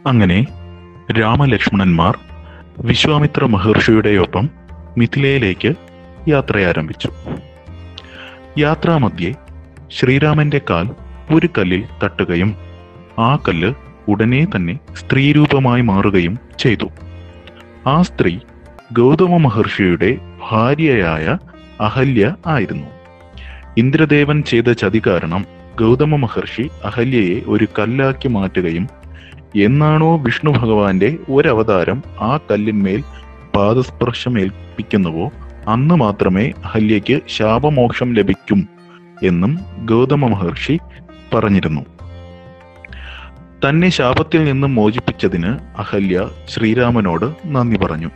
അങ്ങനെ രാമലക്ഷ്മണന്മാർ വിശ്വാമിത്ര മഹർഷിയുടെയൊപ്പം മിഥിലയിലേക്ക് യാത്രയാരംഭിച്ചു യാത്രാമധ്യേ ശ്രീരാമന്റെ കാൽ ഒരു കല്ലിൽ തട്ടുകയും ആ കല്ല് ഉടനെ തന്നെ സ്ത്രീരൂപമായി മാറുകയും ചെയ്തു ആ സ്ത്രീ ഗൗതമ മഹർഷിയുടെ ഭാര്യയായ അഹല്യ ആയിരുന്നു ഇന്ദ്രദേവൻ ചെയ്ത ചതി കാരണം ഗൗതമ മഹർഷി അഹല്യയെ ഒരു കല്ലാക്കി മാറ്റുകയും എന്നാണോ വിഷ്ണു ഭഗവാന്റെ ഒരവതാരം ആ കല്ലിന്മേൽ പാദസ്പർശമേൽപ്പിക്കുന്നുവോ അന്ന് മാത്രമേ അഹല്യയ്ക്ക് ശാപമോക്ഷം ലഭിക്കും എന്നും ഗൗതമ മഹർഷി പറഞ്ഞിരുന്നു തന്നെ ശാപത്തിൽ നിന്നും മോചിപ്പിച്ചതിന് അഹല്യ ശ്രീരാമനോട് നന്ദി പറഞ്ഞു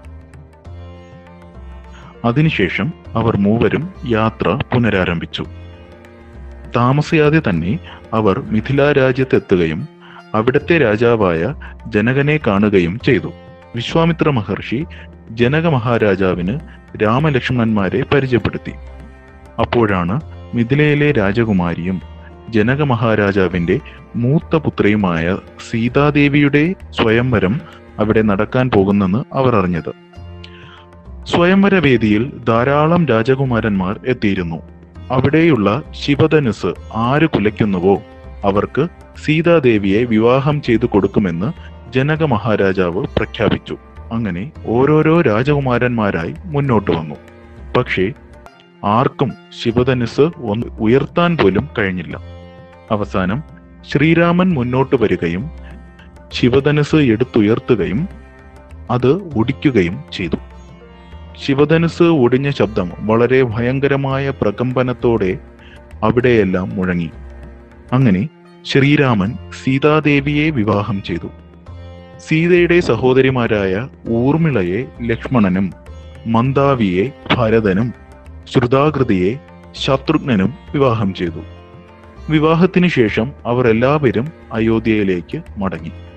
അതിനുശേഷം അവർ മൂവരും യാത്ര പുനരാരംഭിച്ചു താമസിയാതെ തന്നെ അവർ മിഥില രാജ്യത്തെത്തുകയും അവിടത്തെ രാജാവായ ജനകനെ കാണുകയും ചെയ്തു വിശ്വാമിത്ര മഹർഷി ജനക മഹാരാജാവിന് രാമലക്ഷ്മണന്മാരെ പരിചയപ്പെടുത്തി അപ്പോഴാണ് മിഥിലയിലെ രാജകുമാരിയും ജനക മഹാരാജാവിന്റെ മൂത്ത പുത്രിയുമായ സീതാദേവിയുടെ സ്വയംവരം അവിടെ നടക്കാൻ പോകുന്നെന്ന് അവർ അറിഞ്ഞത് സ്വയംവര വേദിയിൽ ധാരാളം രാജകുമാരന്മാർ എത്തിയിരുന്നു അവിടെയുള്ള ശിവധനുസ് ആര് കുലയ്ക്കുന്നുവോ അവർക്ക് സീതാദേവിയെ വിവാഹം ചെയ്തു കൊടുക്കുമെന്ന് ജനക മഹാരാജാവ് പ്രഖ്യാപിച്ചു അങ്ങനെ ഓരോരോ രാജകുമാരന്മാരായി മുന്നോട്ട് വന്നു പക്ഷേ ആർക്കും ശിവധനുസ് ഒന്ന് ഉയർത്താൻ പോലും കഴിഞ്ഞില്ല അവസാനം ശ്രീരാമൻ മുന്നോട്ട് വരികയും ശിവധനുസ് എടുത്തുയർത്തുകയും അത് ഒടിക്കുകയും ചെയ്തു ശിവധനുസ് ഒടിഞ്ഞ ശബ്ദം വളരെ ഭയങ്കരമായ പ്രകമ്പനത്തോടെ അവിടെയെല്ലാം മുഴങ്ങി അങ്ങനെ ശ്രീരാമൻ സീതാദേവിയെ വിവാഹം ചെയ്തു സീതയുടെ സഹോദരിമാരായ ഊർമിളയെ ലക്ഷ്മണനും മന്ദാവിയെ ഭരതനും ശ്രുതാകൃതിയെ ശത്രുഘ്നനും വിവാഹം ചെയ്തു വിവാഹത്തിന് ശേഷം അവർ എല്ലാവരും അയോധ്യയിലേക്ക് മടങ്ങി